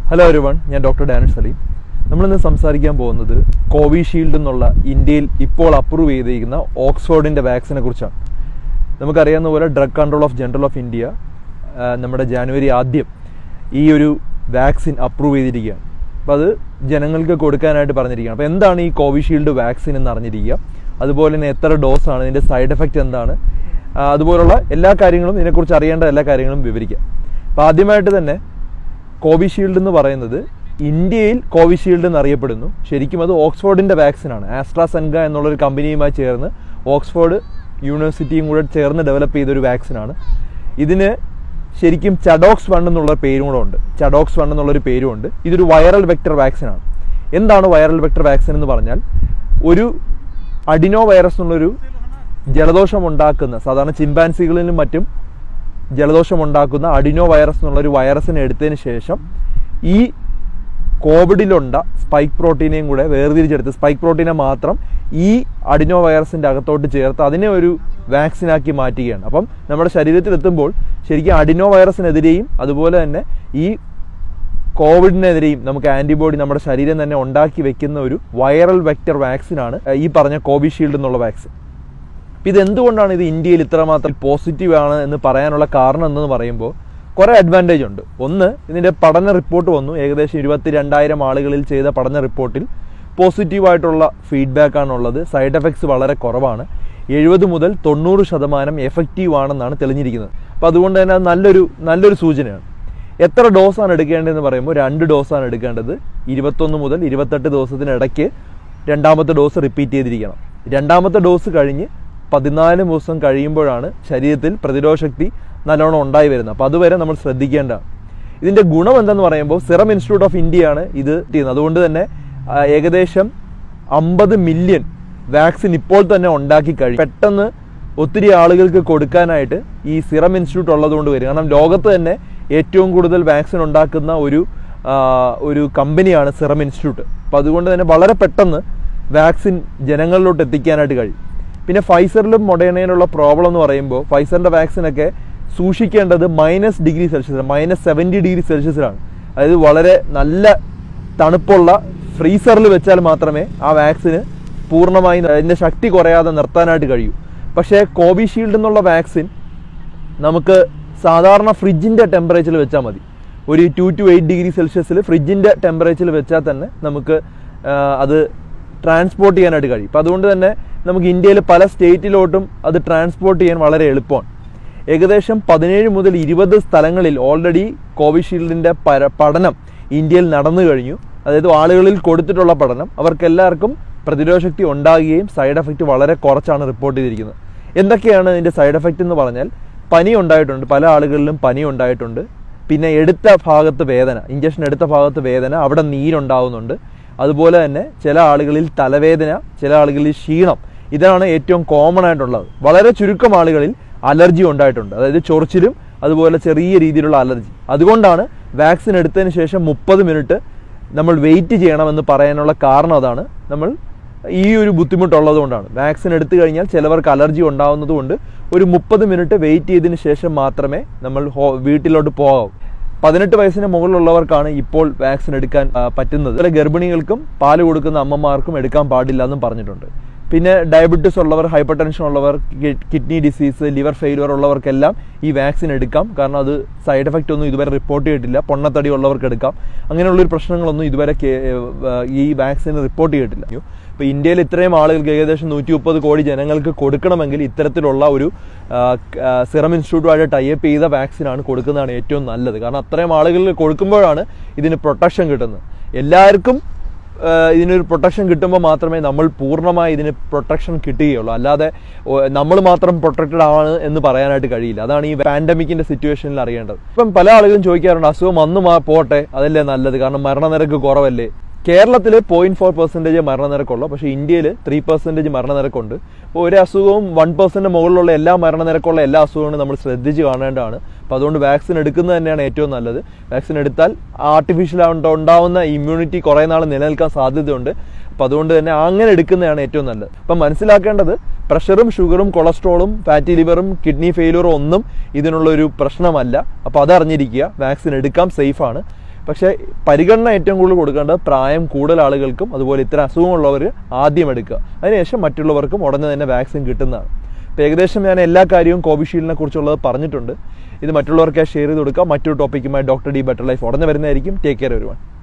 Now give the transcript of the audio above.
hello ഒരുവൺ ഞാൻ doctor Danish Saleem നമ്മളിന്ന് സംസാരിക്കാൻ പോകുന്നത് കോവിഷീൽഡ് എന്നുള്ള ഇന്ത്യയിൽ ഇപ്പോൾ അപ്രൂവ് ചെയ്തിരിക്കുന്ന ഓക്സ്ഫോർഡിൻ്റെ വാക്സിനെ കുറിച്ചാണ് നമുക്കറിയാവുന്ന പോലെ drug control of general of India ആ, നമ്മുടെ ജാനുവരി ആദ്യം ഈ ഒരു വാക്സിൻ അപ്രൂവ് ചെയ്തിരിക്കുകയാണ് അപ്പോൾ അത് ജനങ്ങൾക്ക് കൊടുക്കാനായിട്ട് പറഞ്ഞിരിക്കുകയാണ് അപ്പോൾ എന്താണ് ഈ കോവിഷീൽഡ് വാക്സിൻ എന്ന് അറിഞ്ഞിരിക്കുക അതുപോലെ തന്നെ എത്ര ഡോസാണ് ഇതിൻ്റെ സൈഡ് എഫക്റ്റ് എന്താണ് ആ, അതുപോലുള്ള എല്ലാ കാര്യങ്ങളും ഇതിനെക്കുറിച്ച് അറിയേണ്ട എല്ലാ കാര്യങ്ങളും വിവരിക്കാം അപ്പോൾ ആദ്യമായിട്ട് തന്നെ കോവിഷീൽഡ് എന്ന് പറയുന്നത് ഇന്ത്യയിൽ കോവിഷീൽഡ് എന്നറിയപ്പെടുന്നു ശരിക്കും അത് ഓക്സ്ഫോർഡിൻ്റെ വാക്സിനാണ് ആസ്ട്രാസെൻഗ എന്നുള്ളൊരു കമ്പനിയുമായി ചേർന്ന് ഓക്സ്ഫോർഡ് യൂണിവേഴ്സിറ്റിയും കൂടെ ചേർന്ന് ഡെവലപ്പ് ചെയ്തൊരു വാക്സിനാണ് ഇതിന് ശരിക്കും ചഡോക്സ് വൺ എന്നുള്ള പേരും കൂടെ ഉണ്ട് ചഡോക്സ് വൺ എന്നുള്ളൊരു പേരും ഉണ്ട് ഇതൊരു വൈറൽ വെക്ടർ വാക്സിനാണ് എന്താണ് വൈറൽ വെക്ടർ വാക്സിൻ എന്ന് പറഞ്ഞാൽ ഒരു അഡിനോ വൈറസ് എന്നുള്ളൊരു ജലദോഷം ഉണ്ടാക്കുന്ന സാധാരണ ചിമ്പാൻസികളിലും മറ്റും ജലദോഷം ഉണ്ടാക്കുന്ന അഡിനോ വൈറസ് എന്നുള്ളൊരു വൈറസിനെ എടുത്തതിന് ശേഷം ഈ കോവിഡിലുണ്ട സ്പൈക്ക് പ്രോട്ടീനെയും കൂടെ വേർതിരിച്ചെടുത്ത് സ്പൈക്ക് പ്രോട്ടീനെ മാത്രം ഈ അഡിനോ വൈറസിൻ്റെ അകത്തോട്ട് ചേർത്ത് അതിനെ ഒരു വാക്സിനാക്കി മാറ്റുകയാണ് അപ്പം നമ്മുടെ ശരീരത്തിലെത്തുമ്പോൾ ശരിക്കും അഡിനോ വൈറസിനെതിരെയും അതുപോലെ തന്നെ ഈ കോവിഡിനെതിരെയും നമുക്ക് ആൻറ്റിബോഡി നമ്മുടെ ശരീരം തന്നെ ഉണ്ടാക്കി വെക്കുന്ന ഒരു വൈറൽ വെക്റ്റർ വാക്സിനാണ് ഈ പറഞ്ഞ കോവിഷീൽഡ് എന്നുള്ള വാക്സിൻ അപ്പം ഇത് എന്തുകൊണ്ടാണ് ഇത് ഇന്ത്യയിൽ ഇത്രമാത്രം പോസിറ്റീവ് ആണ് എന്ന് പറയാനുള്ള കാരണം എന്തെന്ന് പറയുമ്പോൾ കുറേ അഡ്വാൻറ്റേജ് ഉണ്ട് ഒന്ന് ഇതിൻ്റെ പഠന റിപ്പോർട്ട് വന്നു ഏകദേശം ഇരുപത്തി രണ്ടായിരം ആളുകളിൽ ചെയ്ത പഠന റിപ്പോർട്ടിൽ പോസിറ്റീവായിട്ടുള്ള ഫീഡ്ബാക്ക് ആണുള്ളത് സൈഡ് എഫക്ട്സ് വളരെ കുറവാണ് എഴുപത് മുതൽ തൊണ്ണൂറ് ശതമാനം എഫക്റ്റീവ് ആണെന്നാണ് തെളിഞ്ഞിരിക്കുന്നത് അപ്പോൾ അതുകൊണ്ട് തന്നെ അത് നല്ലൊരു നല്ലൊരു സൂചനയാണ് എത്ര ഡോസാണ് എടുക്കേണ്ടതെന്ന് പറയുമ്പോൾ രണ്ട് ഡോസാണ് എടുക്കേണ്ടത് ഇരുപത്തൊന്ന് മുതൽ ഇരുപത്തെട്ട് ദിവസത്തിനിടയ്ക്ക് രണ്ടാമത്തെ ഡോസ് റിപ്പീറ്റ് ചെയ്തിരിക്കണം രണ്ടാമത്തെ ഡോസ് കഴിഞ്ഞ് പതിനാല് ദിവസം കഴിയുമ്പോഴാണ് ശരീരത്തിൽ പ്രതിരോധശക്തി നല്ലോണം ഉണ്ടായി വരുന്നത് അപ്പോൾ അതുവരെ നമ്മൾ ശ്രദ്ധിക്കേണ്ടതാണ് ഇതിൻ്റെ ഗുണം എന്തെന്ന് പറയുമ്പോൾ സിറം ഇൻസ്റ്റിറ്റ്യൂട്ട് ഓഫ് ഇന്ത്യയാണ് ഇത് ചെയ്യുന്നത് അതുകൊണ്ട് തന്നെ ആ, ഏകദേശം അമ്പത് മില്യൺ വാക്സിൻ ഇപ്പോൾ തന്നെ ഉണ്ടാക്കി കഴിയും പെട്ടെന്ന് ഒത്തിരി ആളുകൾക്ക് കൊടുക്കാനായിട്ട് ഈ സിറം ഇൻസ്റ്റിറ്റ്യൂട്ട് ഉള്ളതുകൊണ്ട് വരും കാരണം ലോകത്ത് തന്നെ ഏറ്റവും കൂടുതൽ വാക്സിൻ ഉണ്ടാക്കുന്ന ഒരു ആ, ഒരു കമ്പനിയാണ് സിറം ഇൻസ്റ്റിറ്റ്യൂട്ട് അപ്പോൾ അതുകൊണ്ട് തന്നെ വളരെ പെട്ടെന്ന് വാക്സിൻ ജനങ്ങളിലോട്ട് എത്തിക്കാനായിട്ട് കഴിയും പിന്നെ ഫൈസറിലും മൊഡേണയിലുള്ള പ്രോബ്ലം എന്ന് പറയുമ്പോൾ ഫൈസറിൻ്റെ വാക്സിനൊക്കെ സൂക്ഷിക്കേണ്ടത് minus degree Celsius minus seventy degree സെൽഷ്യസിലാണ് അതായത് വളരെ നല്ല തണുപ്പുള്ള ഫ്രീസറിൽ വെച്ചാൽ മാത്രമേ ആ വാക്സിന് പൂർണ്ണമായി അതിൻ്റെ ശക്തി കുറയാതെ നിർത്താനായിട്ട് കഴിയൂ പക്ഷേ കോവിഷീൽഡ് എന്നുള്ള വാക്സിൻ നമുക്ക് സാധാരണ ഫ്രിഡ്ജിൻ്റെ ടെമ്പറേച്ചറിൽ വെച്ചാൽ മതി ഒരു ടു ടു എയ്റ്റ് ഡിഗ്രി സെൽഷ്യസിൽ ഫ്രിഡ്ജിൻ്റെ ടെമ്പറേച്ചറിൽ വെച്ചാൽ തന്നെ നമുക്ക് ആ, അത് ട്രാൻസ്പോർട്ട് ചെയ്യാനായിട്ട് കഴിയും അപ്പോൾ അതുകൊണ്ട് തന്നെ നമുക്ക് ഇന്ത്യയിൽ പല സ്റ്റേറ്റിലോട്ടും അത് ട്രാൻസ്പോർട്ട് ചെയ്യാൻ വളരെ എളുപ്പമാണ് ഏകദേശം പതിനേഴ് മുതൽ ഇരുപത് സ്ഥലങ്ങളിൽ ഓൾറെഡി കോവിഷീൽഡിൻ്റെ പര പഠനം ഇന്ത്യയിൽ നടന്നു കഴിഞ്ഞു അതായത് ആളുകളിൽ കൊടുത്തിട്ടുള്ള പഠനം അവർക്കെല്ലാവർക്കും പ്രതിരോധശക്തി ഉണ്ടാകുകയും സൈഡ് എഫക്റ്റ് വളരെ കുറച്ചാണ് റിപ്പോർട്ട് ചെയ്തിരിക്കുന്നത് എന്തൊക്കെയാണ് ഇതിൻ്റെ സൈഡ് എഫക്റ്റ് എന്ന് പറഞ്ഞാൽ പനി ഉണ്ടായിട്ടുണ്ട് പല ആളുകളിലും പനി ഉണ്ടായിട്ടുണ്ട് പിന്നെ എടുത്ത ഭാഗത്ത് വേദന ഇഞ്ചക്ഷൻ എടുത്ത ഭാഗത്ത് വേദന അവിടെ നീരുണ്ടാവുന്നുണ്ട് അതുപോലെ തന്നെ ചില ആളുകളിൽ തലവേദന ചില ആളുകളിൽ ക്ഷീണം ഇതാണ് ഏറ്റവും കോമൺ ആയിട്ടുള്ളത് വളരെ ചുരുക്കം ആളുകളിൽ അലർജി ഉണ്ടായിട്ടുണ്ട് അതായത് ചൊറിച്ചിലും അതുപോലെ ചെറിയ രീതിയിലുള്ള അലർജി അതുകൊണ്ടാണ് വാക്സിൻ എടുത്തതിന് ശേഷം മുപ്പത് മിനിറ്റ് നമ്മൾ വെയിറ്റ് ചെയ്യണമെന്ന് പറയാനുള്ള കാരണം അതാണ് നമ്മൾ ഈ ഒരു ബുദ്ധിമുട്ടുള്ളത് കൊണ്ടാണ് വാക്സിൻ എടുത്തു കഴിഞ്ഞാൽ ചിലവർക്ക് അലർജി ഉണ്ടാവുന്നത് കൊണ്ട് ഒരു മുപ്പത് മിനിറ്റ് വെയിറ്റ് ചെയ്തതിന് ശേഷം മാത്രമേ നമ്മൾ ഹോ വീട്ടിലോട്ട് പോകാവൂ പതിനെട്ട് വയസ്സിന് മുകളിലുള്ളവർക്കാണ് ഇപ്പോൾ വാക്സിൻ എടുക്കാൻ ആ, പറ്റുന്നത് അതുപോലെ ഗർഭിണികൾക്കും പാല് കൊടുക്കുന്ന അമ്മമാർക്കും എടുക്കാൻ പാടില്ല എന്നും പറഞ്ഞിട്ടുണ്ട് പിന്നെ ഡയബറ്റീസ് ഉള്ളവർ ഹൈപ്പർ ടെൻഷൻ ഉള്ളവർ കിഡ്നി ഡിസീസ് ലിവർ ഫെയിലുവർ ഉള്ളവർക്കെല്ലാം ഈ വാക്സിൻ എടുക്കാം കാരണം അത് സൈഡ് എഫക്റ്റ് ഒന്നും ഇതുവരെ റിപ്പോർട്ട് ചെയ്തിട്ടില്ല പൊണ്ണത്തടി ഉള്ളവർക്ക് എടുക്കാം അങ്ങനെയുള്ളൊരു പ്രശ്നങ്ങളൊന്നും ഇതുവരെ കേ- ഏഹ് ഈ വാക്സിൻ റിപ്പോർട്ട് ചെയ്തിട്ടില്ല ഇപ്പോൾ ഇന്ത്യയിൽ ഇത്രയും ആളുകൾക്ക് ഏകദേശം നൂറ്റി മുപ്പത് കോടി ജനങ്ങൾക്ക് കൊടുക്കണമെങ്കിൽ ഇത്തരത്തിലുള്ള ഒരു ആ, ആ, സിറം ഇൻസ്റ്റിറ്റ്യൂട്ടുമായിട്ട് ടൈപ്പ് ചെയ്ത വാക്സിനാണ് കൊടുക്കുന്നതാണ് ഏറ്റവും നല്ലത് കാരണം അത്രയും ആളുകളിൽ കൊടുക്കുമ്പോഴാണ് ഇതിന് പ്രൊട്ടക്ഷൻ കിട്ടുന്നത് എല്ലാവർക്കും ആ, ഇതിനൊരു പ്രൊട്ടക്ഷൻ കിട്ടുമ്പോൾ മാത്രമേ നമ്മൾ പൂർണ്ണമായി ഇതിന് പ്രൊട്ടക്ഷൻ കിട്ടുകയുള്ളൂ അല്ലാതെ നമ്മൾ മാത്രം പ്രൊട്ടക്റ്റഡ് ആണ് എന്ന് പറയാനായിട്ട് കഴിയില്ല അതാണ് ഈ പാൻഡമിക്കിന്റെ സിറ്റുവേഷനിൽ അറിയേണ്ടത് ഇപ്പം പല ആളുകളും ചോദിക്കാറുണ്ട് അസുഖം വന്നു മാ പോട്ടെ അതല്ലേ നല്ലത് കാരണം മരണനിരക്ക് കുറവല്ലേ കേരളത്തിൽ പോയിന്റ് ഫോർ പെർസെൻറ്റേജ് മരണനിരക്കുള്ളൂ പക്ഷേ ഇന്ത്യയിൽ ത്രീ പെർസെൻറ്റേജ് മരണനിരക്കുണ്ട് അപ്പോൾ ഒരു അസുഖവും വൺ പെർസെൻറ്റ് മുകളിലുള്ള എല്ലാ മരണനിരക്കുള്ള എല്ലാ അസുഖങ്ങളും നമ്മൾ ശ്രദ്ധിച്ച് കാണേണ്ടതാണ് അപ്പോൾ അതുകൊണ്ട് വാക്സിൻ എടുക്കുന്നത് തന്നെയാണ് ഏറ്റവും നല്ലത് വാക്സിൻ എടുത്താൽ ആർട്ടിഫിഷ്യൽ ഉണ്ടാവുന്ന ഇമ്മ്യൂണിറ്റി കുറേ നാൾ നിലനിൽക്കാൻ സാധ്യതയുണ്ട് അപ്പോൾ അതുകൊണ്ട് തന്നെ അങ്ങനെ എടുക്കുന്നതാണ് ഏറ്റവും നല്ലത് അപ്പം മനസ്സിലാക്കേണ്ടത് പ്രഷറും ഷുഗറും കൊളസ്ട്രോളും ഫാറ്റി ലിവറും കിഡ്നി ഫെയിലുവറും ഒന്നും ഇതിനുള്ളൊരു പ്രശ്നമല്ല അപ്പോൾ അതറിഞ്ഞിരിക്കുക വാക്സിൻ എടുക്കാം സേഫാണ് പക്ഷേ പരിഗണന ഏറ്റവും കൂടുതൽ കൊടുക്കേണ്ടത് പ്രായം കൂടുതൽ ആളുകൾക്കും അതുപോലെ ഇത്തരം അസുഖമുള്ളവർ ആദ്യം എടുക്കുക അതിനുശേഷം മറ്റുള്ളവർക്കും ഉടനെ തന്നെ വാക്സിൻ കിട്ടുന്നതാണ് അപ്പോൾ ഏകദേശം ഞാൻ എല്ലാ കാര്യവും കോവിഷീൽഡിനെ കുറിച്ചുള്ളത് പറഞ്ഞിട്ടുണ്ട് ഇത് മറ്റുള്ളവർക്കായി ഷെയർ ചെയ്ത് കൊടുക്കുക മറ്റൊരു ടോപ്പിക്കുമായി ഡോക്ടർ ഡി ബെറ്റർ ലൈഫ് ഉടനെ വരുന്നതായിരിക്കും ടേക്ക് കെയർ വരുവാൻ